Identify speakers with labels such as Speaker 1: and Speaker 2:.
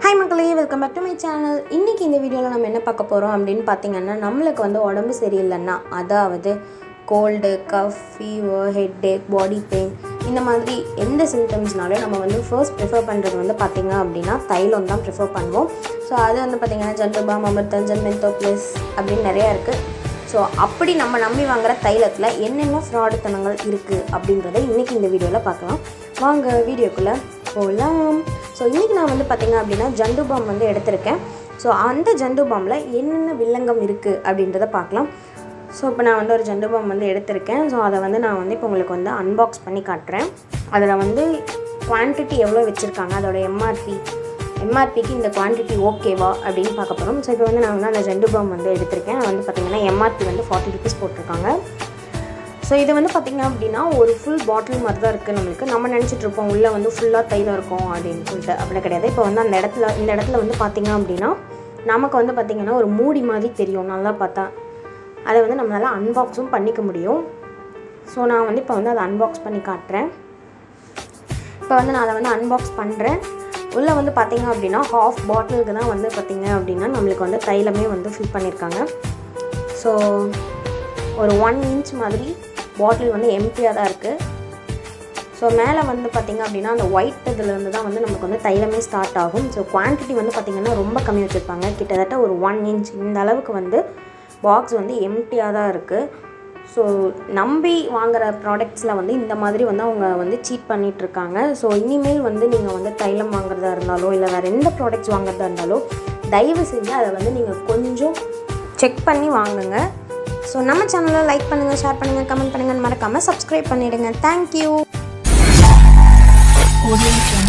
Speaker 1: Hi மக்களே welcome back to my channel இன்றைக்கி இந்த வீடியோவில் நம்ம என்ன பார்க்க போகிறோம் அப்படின்னு பார்த்தீங்கன்னா நம்மளுக்கு வந்து உடம்பு சரியில்லைன்னா அதாவது cold cough fever headache body pain இந்த மாதிரி எந்த சிம்டம்ஸ்னாலும் நம்ம வந்து ஃபர்ஸ்ட் ப்ரிஃபர் பண்ணுறது வந்து பார்த்திங்க அப்படின்னா தைலம் தான் ப்ரிஃபர் பண்ணுவோம் ஸோ அது வந்து பார்த்திங்கன்னா ஜண்டுபாம் அமிர்தஞ்சன் மென்தோப்ளஸ் அப்படின்னு நிறையா இருக்குது ஸோ அப்படி நம்ம நம்பி வாங்குற தைலத்தில் என்னென்ன ஃப்ராடுத்தனங்கள் இருக்குது அப்படின்றத இன்றைக்கி இந்த வீடியோவில் பார்க்கலாம் வாங்க வீடியோக்குள்ளே போகலாம் ஸோ இன்றைக்கி நான் வந்து பார்த்திங்க அப்படின்னா ஜண்டு பாம் வந்து எடுத்திருக்கேன் ஸோ அந்த ஜண்டு பாமில் என்னென்ன வில்லங்கம் இருக்குது அப்படின்றத பார்க்கலாம் ஸோ இப்போ நான் வந்து ஒரு ஜண்டு பாம் வந்து எடுத்திருக்கேன் ஸோ அதை வந்து நான் வந்து இப்போ உங்களுக்கு வந்து அன்பாக்ஸ் பண்ணி காட்டுறேன் அதில் வந்து குவான்டிட்டி எவ்வளோ வச்சுருக்காங்க அதோட எம்ஆர்பி எம்ஆர்பிக்கு இந்த குவான்டிட்டி ஓகேவா அப்படின்னு பார்க்க போகிறோம் ஸோ இப்போ வந்து நான் வந்து அந்த ஜெண்டு பாம் வந்து எடுத்திருக்கேன் அது வந்து பார்த்திங்கன்னா எம்ஆர்பி வந்து ஃபார்ட்டி ருபீஸ் போட்டிருக்காங்க ஸோ இது வந்து பார்த்திங்க அப்படின்னா ஒரு ஃபுல் பாட்டில் மாதிரி தான் இருக்குது நம்மளுக்கு நம்ம நினச்சிட்டு இருப்போம் உள்ளே வந்து ஃபுல்லாக தைலம் இருக்கும் அப்படின்னு சொல்லிட்டு அப்படி கிடையாது இப்போ வந்து அந்த இடத்துல இந்த இடத்துல வந்து பார்த்திங்க அப்படின்னா நமக்கு வந்து பார்த்திங்கன்னா ஒரு மூடி மாதிரி தெரியும் நல்லா பார்த்தா அதை வந்து நம்மளால் அன்பாக்ஸும் பண்ணிக்க முடியும் ஸோ நான் வந்து இப்போ வந்து அதை அன்பாக்ஸ் பண்ணி காட்டுறேன் இப்போ வந்து நான் அதை வந்து அன்பாக்ஸ் பண்ணுறேன் உள்ளே வந்து பார்த்திங்க அப்படின்னா ஹாஃப் பாட்டிலுக்கு தான் வந்து பார்த்திங்க அப்படின்னா நம்மளுக்கு வந்து தைலமே வந்து ஃபில் பண்ணியிருக்காங்க ஸோ ஒரு ஒன் இன்ச் மாதிரி பாட்டில் வந்து எம்டியாக தான் இருக்குது ஸோ மேலே வந்து பார்த்திங்க அப்படின்னா அந்த ஒயிட் இதுலேருந்து தான் வந்து நமக்கு வந்து தைலமே ஸ்டார்ட் ஆகும் ஸோ குவான்டிட்டி வந்து பார்த்திங்கன்னா ரொம்ப கம்மி வச்சுருப்பாங்க கிட்டத்தட்ட ஒரு ஒன் இன்ச் இந்த அளவுக்கு வந்து பாக்ஸ் வந்து எம்டியாக தான் இருக்குது ஸோ நம்பி வாங்குகிற ப்ராடக்ட்ஸில் வந்து இந்த மாதிரி வந்து அவங்க வந்து சீட் பண்ணிகிட்ருக்காங்க ஸோ இனிமேல் வந்து நீங்கள் வந்து தைலம் வாங்குறதா இருந்தாலோ இல்லை வேறு எந்த ப்ராடக்ட்ஸ் வாங்குறதா இருந்தாலோ தயவு செஞ்சு அதை வந்து நீங்கள் கொஞ்சம் செக் பண்ணி வாங்குங்க ஸோ நம்ம சேனலை லைக் பண்ணுங்கள் ஷேர் பண்ணுங்கள் கமெண்ட் பண்ணுங்கன்னு மறக்காமல் சப்ஸ்கிரைப் பண்ணிவிடுங்க தேங்க்யூ
Speaker 2: Audio Jungle.